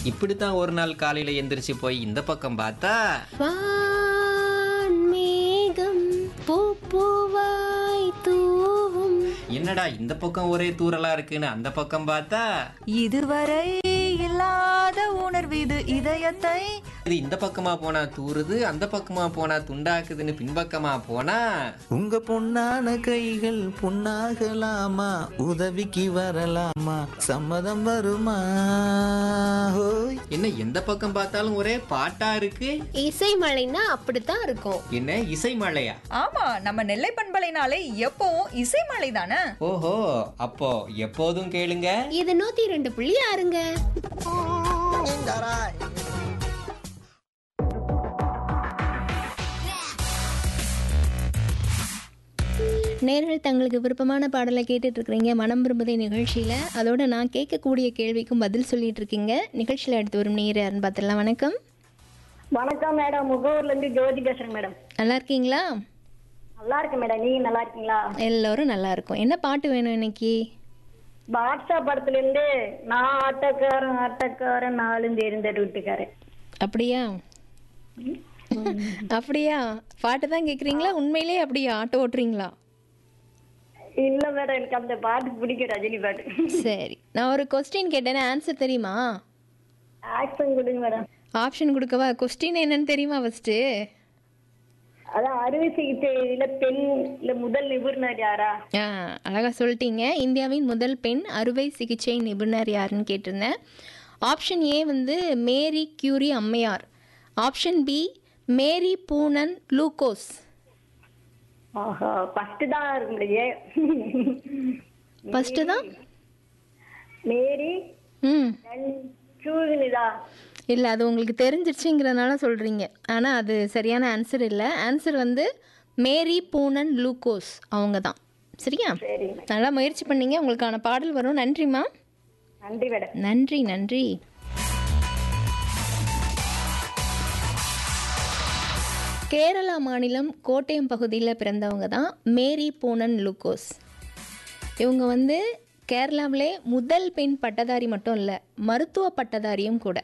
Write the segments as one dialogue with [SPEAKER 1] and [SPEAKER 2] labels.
[SPEAKER 1] இப்படித்தான் ஒரு நாள் காலையில எந்திரிச்சு போய் இந்த பக்கம் பார்த்தா
[SPEAKER 2] வான்மேகம் பூப்பூவாய் தூவும்
[SPEAKER 1] என்னடா இந்த பக்கம் ஒரே தூறலா இருக்குன்னு அந்த பக்கம் பார்த்தா
[SPEAKER 3] இதுவரை இல்லாத உணர்வு இது இதயத்தை
[SPEAKER 1] இது இந்த பக்கமா போனா தூறுது அந்த பக்கமா போனா துண்டாக்குதுன்னு பின்பக்கமா போனா
[SPEAKER 4] உங்க பொன்னான கைகள் பொன்னாகலாமா உதவிக்கு வரலாமா சம்மதம் வருமா ஹோய்
[SPEAKER 1] என்ன எந்த பக்கம் பார்த்தாலும் ஒரே பாட்டா இருக்கு
[SPEAKER 2] இசை மழைன்னா அப்படித்தான் இருக்கும்
[SPEAKER 1] என்ன இசை மழையா
[SPEAKER 3] ஆமா நம்ம நெல்லை பண்பலைனாலே எப்பவும் இசைமலை தானே
[SPEAKER 1] ஓஹோ அப்போ எப்போதும் கேளுங்க
[SPEAKER 2] இது நூத்தி ரெண்டு புள்ளி ஆறுங்க நேர்கள் தங்களுக்கு விருப்பமான பாடலை கேட்டுட்டு இருக்கிறீங்க மனம் விரும்புதை நிகழ்ச்சியில் அதோட நான் கேட்கக்கூடிய கேள்விக்கும் பதில் சொல்லிட்டு இருக்கீங்க நிகழ்ச்சியில் அடுத்து வரும் நேர் யாருன்னு பார்த்துடலாம் வணக்கம்
[SPEAKER 5] வணக்கம் மேடம் முகூர்ல இருந்து ஜோதி பேசுறேன் மேடம்
[SPEAKER 2] நல்லா இருக்கீங்களா
[SPEAKER 5] நல்லா இருக்கு மேடம் நீங்க நல்லா இருக்கீங்களா
[SPEAKER 2] எல்லோரும் நல்லா இருக்கும் என்ன பாட்டு வேணும் இன்னைக்கு
[SPEAKER 5] பாட்ஷா படத்துல இருந்து நான் ஆட்டக்காரன் ஆட்டக்காரன் நாலும் தெரிந்த வீட்டுக்காரன்
[SPEAKER 2] அப்படியா அப்படியா பாட்டு தான் கேட்குறீங்களா உண்மையிலே அப்படியா ஆட்டோ ஓட்டுறீங்களா
[SPEAKER 5] இல்ல மேடம் எனக்கு அந்த பாட்டு பிடிக்கும் ரஜினி பாட்டு
[SPEAKER 2] சரி நான் ஒரு கொஸ்டின் கேட்டேன்னு ஆன்சர் தெரியுமா
[SPEAKER 5] ஆக்ஷன் கொடுங்க மேடம்
[SPEAKER 2] ஆப்ஷன் கொடுக்கவா கொஸ்டின் என்னன்னு தெரியுமா ஃபர்ஸ்ட்டு
[SPEAKER 5] அதான் அறுவை சிகிச்சையில பெண் இல்ல முதல் நிபுணர் யாரா
[SPEAKER 2] ஆ அழகாக சொல்லிட்டீங்க இந்தியாவின் முதல் பெண் அறுவை சிகிச்சை நிபுணர் யாருன்னு கேட்டிருந்தேன் ஆப்ஷன் ஏ வந்து மேரி கியூரி அம்மையார் ஆப்ஷன் பி மேரி பூனன் லூகோஸ்
[SPEAKER 5] ஆஹா ஃபர்ஸ்ட் தான் இருக்க முடியும்
[SPEAKER 2] ஃபஸ்ட்டு தான்
[SPEAKER 5] மேரி
[SPEAKER 2] ம்
[SPEAKER 5] சூழ்நிதா
[SPEAKER 2] இல்லை அது உங்களுக்கு தெரிஞ்சிருச்சுங்கிறதுனால சொல்கிறீங்க ஆனால் அது சரியான ஆன்சர் இல்லை ஆன்சர் வந்து மேரி பூனன் லூகோஸ் அவங்க தான் சரியா
[SPEAKER 5] சரி
[SPEAKER 2] நல்லா முயற்சி பண்ணீங்க உங்களுக்கான பாடல் வரும் நன்றிம்மா
[SPEAKER 5] நன்றி மேடம்
[SPEAKER 2] நன்றி நன்றி கேரளா மாநிலம் கோட்டயம் பகுதியில் பிறந்தவங்க தான் மேரி பூனன் லூகோஸ் இவங்க வந்து கேரளாவிலே முதல் பெண் பட்டதாரி மட்டும் இல்லை மருத்துவ பட்டதாரியும் கூட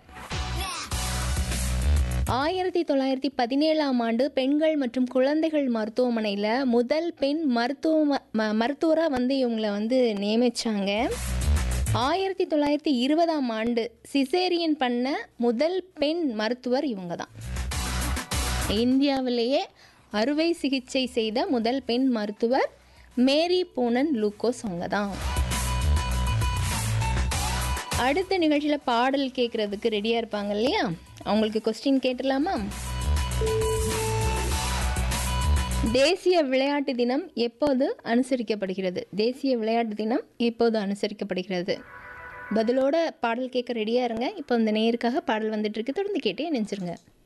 [SPEAKER 2] ஆயிரத்தி தொள்ளாயிரத்தி பதினேழாம் ஆண்டு பெண்கள் மற்றும் குழந்தைகள் மருத்துவமனையில் முதல் பெண் மருத்துவ மருத்துவராக வந்து இவங்களை வந்து நியமிச்சாங்க ஆயிரத்தி தொள்ளாயிரத்தி இருபதாம் ஆண்டு சிசேரியன் பண்ண முதல் பெண் மருத்துவர் இவங்க தான் இந்தியாவிலேயே அறுவை சிகிச்சை செய்த முதல் பெண் மருத்துவர் மேரி பூனன் லூக்கோஸ் அவங்க தான் அடுத்த நிகழ்ச்சியில் பாடல் கேட்குறதுக்கு ரெடியாக இருப்பாங்க இல்லையா அவங்களுக்கு கொஸ்டின் கேட்டுடலாமா தேசிய விளையாட்டு தினம் எப்போது அனுசரிக்கப்படுகிறது தேசிய விளையாட்டு தினம் எப்போது அனுசரிக்கப்படுகிறது பதிலோட பாடல் கேட்க ரெடியாக இருங்க இப்போ இந்த நேருக்காக பாடல் வந்துட்டு இருக்கு தொடர்ந்து கேட்டே நினைச்சிருங்க